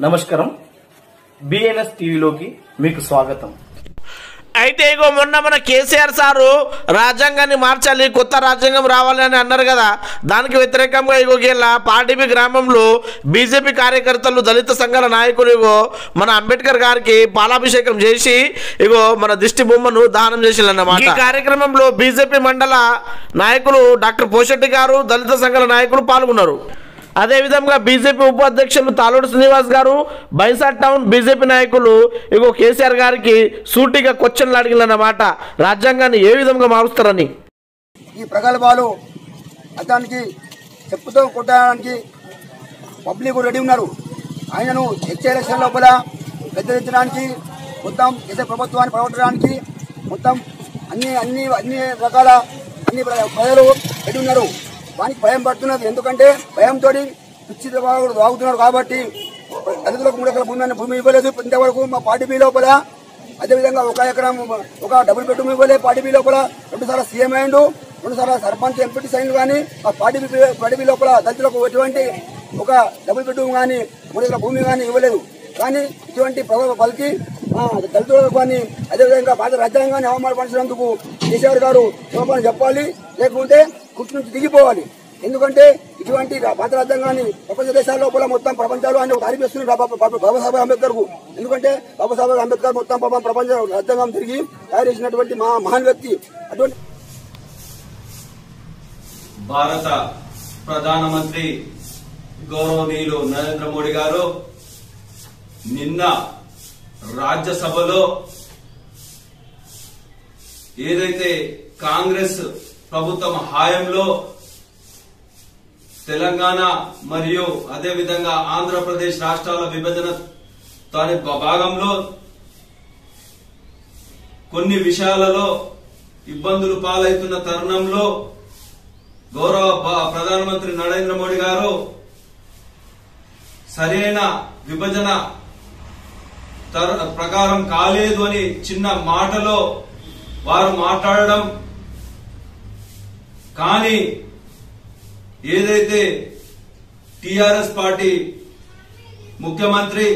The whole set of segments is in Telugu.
నమస్కారం బిఎన్ఎస్ టీవీలోకి మీకు స్వాగతం అయితే ఇగో మొన్న మన కేసీఆర్ సారు రాజ్యాంగాన్ని మార్చాలి కొత్త రాజ్యాంగం రావాలి అని అన్నారు కదా దానికి వ్యతిరేకంగా ఇగో గీళ్ళ పార్టీపీ గ్రామంలో బీజేపీ కార్యకర్తలు దళిత సంఘాల నాయకులు ఇగో మన అంబేద్కర్ గారికి పాలాభిషేకం చేసి ఇగో మన దిష్టి బొమ్మను దానం చేసిల్లన్నమాట ఈ కార్యక్రమంలో బీజేపీ మండల నాయకులు డాక్టర్ పోషెట్టి గారు దళిత సంఘాల నాయకులు పాల్గొన్నారు అదేవిధంగా బీజేపీ ఉపాధ్యక్షులు తాలూరు శ్రీనివాస్ గారు బైసాట్ టౌన్ బీజేపీ నాయకులు ఇగో కేసీఆర్ గారికి సూటిగా క్వశ్చన్లు అడిగినమాట రాజ్యాంగాన్ని ఏ విధంగా మారుస్తారని ఈ ప్రగల్భాలు అతనికి చెప్పుతో కొట్టడానికి పబ్లిక్ రెడీ ఉన్నారు ఆయనను వచ్చే ఎలక్షన్ లోపల బెదిరించడానికి మొత్తం దేశ ప్రభుత్వాన్ని ప్రవర్తడానికి మొత్తం అన్ని అన్ని అన్ని రకాల అన్ని ప్ర- ప్రజలు రెడీ ఉన్నారు వానికి భయం పడుతున్నది ఎందుకంటే భయంతో పిచ్చి వాగుతున్నారు కాబట్టి దళితులకు మూడు ఎకరాల భూమి అనే భూమి ఇవ్వలేదు ఇంతవరకు మా పార్టీ బి లోపల అదేవిధంగా ఒక ఎకరం ఒక డబుల్ బెడ్రూమ్ ఇవ్వలే పార్టీ బి లోపల రెండు సార్లు సీఎం అయిండు రెండు సార్లు సర్పంచ్ ఎంపీ సైన్లు కానీ ఆ పార్టీ బి పార్టీ బి లోపల దళితులకు ఎటువంటి ఒక డబుల్ బెడ్రూమ్ కానీ మూడు ఎకరాల భూమి కానీ ఇవ్వలేదు కానీ ఇటువంటి ప్రభావ పలికి ఆ, దళితులకు కానీ అదేవిధంగా భారత రాజ్యాంగాన్ని అవమానపరిచినందుకు కేసీఆర్ గారు క్షమాపణ చెప్పాలి లేకుంటే కుర్చీ నుంచి దిగిపోవాలి ఎందుకంటే ఇటువంటి రా- భారత రాజ్యాంగాన్ని ప్రపంచ దేశాల లోపల మొత్తం ప్రపంచాలు ఆయన తారీఫ్ చేస్తున్నారు బాబా- బాబా- బాబాసాహెబ్ అంబేద్కర్ కు ఎందుకంటే బాబాసాహెబ్ అంబేద్కర్ మొత్తం పాపం ప్రపంచ రాజ్యాంగం తిరిగి తయారు చేసినటువంటి మా మహాన్ వ్యక్తి అటువంటి భారత ప్రధానమంత్రి గౌరవనీయులు నరేంద్ర మోడీ గారు నిన్న రాజ్యసభలో ఏదైతే కాంగ్రెస్ ప్రభుత్వం హాయంలో తెలంగాణ మరియు అదేవిధంగా ఆంధ్రప్రదేశ్ రాష్ట్రాల విభజన దాని భాగంలో కొన్ని విషయాలలో ఇబ్బందులు పాలవుతున్న తరుణంలో గౌరవ ప- ప్రధానమంత్రి నరేంద్ర మోడీ గారు సరైన విభజన తర- ప్రకారం కాలేదు అని చిన్న మాటలో వారు మాట్లాడడం కానీ ఏదైతే టిఆర్ఎస్ పార్టీ ముఖ్యమంత్రి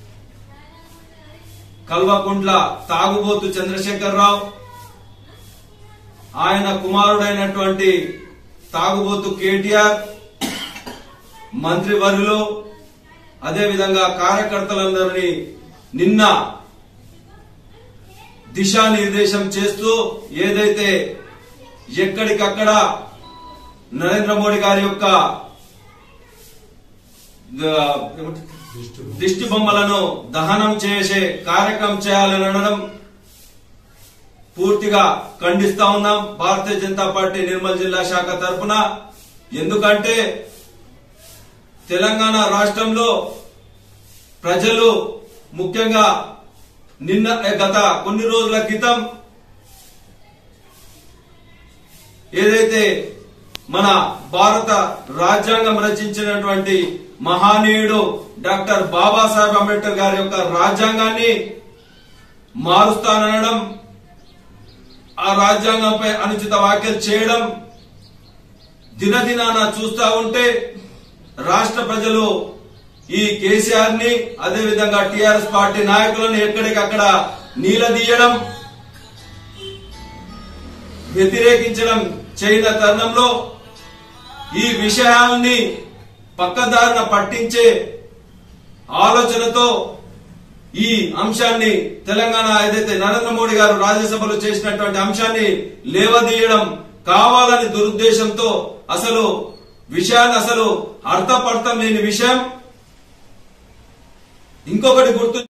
కల్వకుంట్ల తాగుబోతు చంద్రశేఖరరావు ఆయన కుమారుడైనటువంటి తాగుబోతు కేటీఆర్ మంత్రివర్యులు అదేవిధంగా కార్యకర్తలందరినీ నిన్న దిశానిర్దేశం చేస్తూ ఏదైతే ఎక్కడికక్కడ నరేంద్ర మోడీ గారి యొక్క ద- ఏమంటారు? దిష్టి బొమ్మలను దహనం చేసే కార్యక్రమం చేయాలని అనడం పూర్తిగా ఖండిస్తా ఉన్నాం భారతీయ జనతా పార్టీ నిర్మల్ జిల్లా శాఖ తరఫున ఎందుకంటే తెలంగాణ రాష్ట్రంలో ప్రజలు ముఖ్యంగా నిన్న గత కొన్ని రోజుల క్రితం ఏదైతే మన భారత రాజ్యాంగం రచించినటువంటి మహానీయుడు డాక్టర్ బాబాసాహెబ్ అంబేద్కర్ గారి యొక్క రాజ్యాంగాన్ని మారుస్తాననడం ఆ రాజ్యాంగంపై అనుచిత వ్యాఖ్యలు చేయడం దినదినాన చూస్తా ఉంటే రాష్ట్ర ప్రజలు ఈ కేసీఆర్ ని అదేవిధంగా టిఆర్ఎస్ పార్టీ నాయకులను ఎక్కడికక్కడ నీలదీయడం వ్యతిరేకించడం చేయన తరుణంలో ఈ విషయాల్ని పక్కదారిన పట్టించే ఆలోచనతో ఈ అంశాన్ని తెలంగాణ ఏదైతే నరేంద్ర మోడీ గారు రాజ్యసభలో చేసినటువంటి అంశాన్ని లేవదీయడం కావాలని దురుద్దేశంతో అసలు విషయాన్ని అసలు అర్థపర్థం లేని విషయం ఇంకొకటి గుర్తు